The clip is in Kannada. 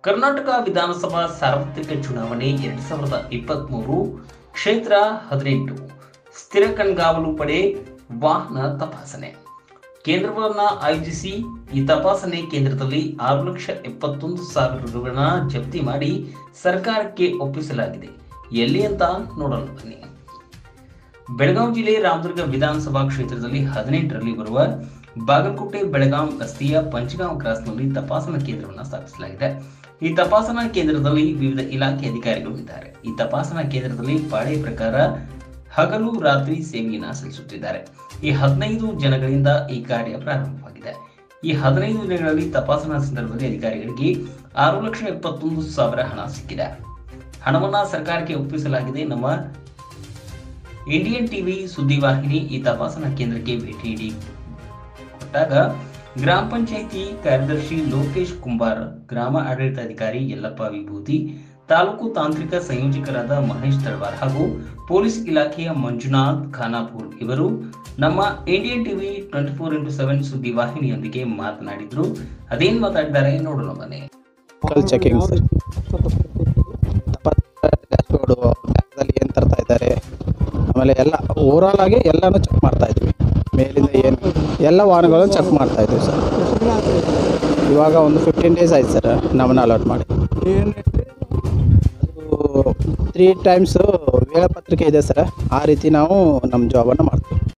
ಕರ್ನಾಟಕ ವಿಧಾನಸಭಾ ಸಾರ್ವತ್ರಿಕ ಚುನಾವಣೆ ಎರಡ್ ಸಾವಿರದ ಇಪ್ಪತ್ತ್ ಮೂರು ಕ್ಷೇತ್ರ ಹದಿನೆಂಟು ಸ್ಥಿರ ಕಣ್ಗಾವಲು ಪಡೆ ವಾಹನ ತಪಾಸಣೆ ಕೇಂದ್ರವನ್ನ ಆಯೋಜಿಸಿ ಈ ತಪಾಸಣೆ ಕೇಂದ್ರದಲ್ಲಿ ಆರು ಲಕ್ಷ ಎಪ್ಪತ್ತೊಂದು ಸಾವಿರ ರುಗಳನ್ನ ಜಪ್ತಿ ಮಾಡಿ ಸರ್ಕಾರಕ್ಕೆ ಒಪ್ಪಿಸಲಾಗಿದೆ ಎಲ್ಲಿ ಅಂತ ನೋಡಲು ಬನ್ನಿ ಬೆಳಗಾವಿ ಜಿಲ್ಲೆ ರಾಮದುರ್ಗ ವಿಧಾನಸಭಾ ಕ್ಷೇತ್ರದಲ್ಲಿ ಹದಿನೆಂಟರಲ್ಲಿ ಬರುವ ಬಾಗಲಕೋಟೆ ಬೆಳಗಾಂ ರಸ್ತೆಯ ಪಂಚಗಾಂವ್ ಕ್ರಾಸ್ನಲ್ಲಿ ತಪಾಸಣಾ ಕೇಂದ್ರವನ್ನು ಸ್ಥಾಪಿಸಲಾಗಿದೆ ಈ ತಪಾಸಣಾ ಕೇಂದ್ರದಲ್ಲಿ ವಿವಿಧ ಇಲಾಖೆ ಅಧಿಕಾರಿಗಳು ಇದ್ದಾರೆ ಈ ತಪಾಸಣಾ ಕೇಂದ್ರದಲ್ಲಿ ಪಾಳೆ ಪ್ರಕಾರ ಹಗಲು ರಾತ್ರಿ ಸೇವೆಯನ್ನು ಸಲ್ಲಿಸುತ್ತಿದ್ದಾರೆ ಈ ಹದಿನೈದು ಜನಗಳಿಂದ ಈ ಕಾರ್ಯ ಪ್ರಾರಂಭವಾಗಿದೆ ಈ ಹದಿನೈದು ದಿನಗಳಲ್ಲಿ ತಪಾಸಣಾ ಸಂದರ್ಭದಲ್ಲಿ ಅಧಿಕಾರಿಗಳಿಗೆ ಆರು ಲಕ್ಷ ಎಪ್ಪತ್ತೊಂದು ಸಾವಿರ ಹಣ ಸಿಕ್ಕಿದೆ ಹಣವನ್ನ ಸರ್ಕಾರಕ್ಕೆ ಒಪ್ಪಿಸಲಾಗಿದೆ ನಮ್ಮ ಇಂಡಿಯನ್ ಟಿವಿ ಸುದ್ದಿವಾಹಿನಿ ಈ ತಪಾಸಣಾ ಕೇಂದ್ರಕ್ಕೆ ಭೇಟಿ ನೀಡಿ ಕೊಟ್ಟಾಗ ಗ್ರಾಮ ಪಂಚಾಯಿತಿ ಕಾರ್ಯದರ್ಶಿ ಲೋಕೇಶ್ ಕುಂಬಾರ್ ಗ್ರಾಮ ಆಡಳಿತಾಧಿಕಾರಿ ಯಲ್ಲಪ್ಪ ವಿಭೂತಿ ತಾಲೂಕು ತಾಂತ್ರಿಕ ಸಂಯೋಜಕರಾದ ಮಹೇಶ್ ತಳವಾರ್ ಹಾಗೂ ಪೊಲೀಸ್ ಇಲಾಖೆಯ ಮಂಜುನಾಥ್ ಖಾನಾಪುರ್ ಇವರು ನಮ್ಮ Indian TV twenty four into seven ಸುದ್ದಿವಾಹಿನಿಯೊಂದಿಗೆ ಮಾತನಾಡಿದ್ರು ಅದೇನ್ ಮಾತಾಡಿದ್ದಾರೆ ನೋಡೋಣ ಬನ್ನಿ ವೆಹಿಕಲ್ ಚೆಕಿಂಗ್ ಸರ್ ಡ್ಯಾಶ್ಬೋರ್ಡು ಬ್ಯಾಗ್ದಲ್ಲಿ ಏನು ತರ್ತಾ ಇದ್ದಾರೆ ಆಮೇಲೆ ಎಲ್ಲ ಓವರಾಲ್ ಆಗಿ ಎಲ್ಲನೂ ಚೆಕ್ ಮಾಡ್ತಾ ಇದ್ವಿ ಮೇಲಿಂದ ಏನು ಎಲ್ಲ ವಾಹನಗಳನ್ನು ಚೆಕ್ ಮಾಡ್ತಾ ಇದ್ವಿ ಸರ್ ಇವಾಗ ಒಂದು ಫಿಫ್ಟೀನ್ ಡೇಸ್ ಆಯ್ತು ಸರ್ ನಮ್ಮನ್ನ ಅಲಾಟ್ ಮಾಡಿ ತ್ರೀ ಟೈಮ್ಸು ವೇಳಾಪತ್ರಿಕೆ ಇದೆ ಸರ್ ಆ ರೀತಿ ನಾವು ನಮ್ಮ ಜಾಬನ್ನು ಮಾಡ್ತೀವಿ